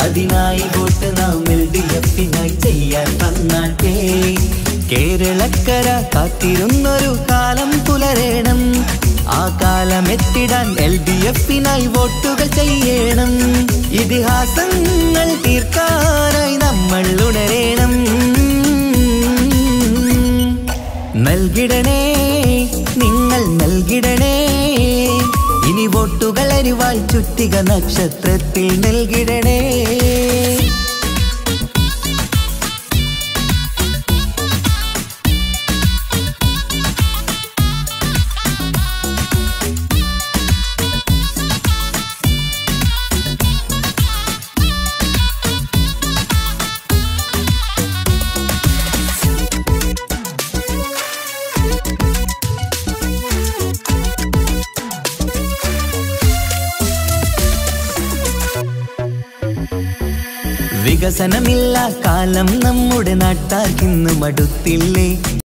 അതിനായി വോട്ട് നാം L D എഫിനായി ചെയ്യാൻ വന്നാട്ടെ കേരളക്കര കാത്തിരുന്നൊരു കാലം പുലരേണം ആ കാലം എത്തിടാൻ എൽ ഡി എഫിനായി വോട്ടുകൾ ചെയ്യണം ഇതിഹാസങ്ങൾ തീർക്കാനായി നമ്മൾ ഉണരേണം നൽകിടണേ നിങ്ങൾ നൽകിടണേ ഇനി വോട്ടുകൾ അരിവാൾ ചുറ്റിക നക്ഷത്രത്തിൽ നൽകിടണേ വികസനമില്ല കാലം നമ്മുടെ നാട്ടാർക്കിന്ന് മടുത്തില്ലേ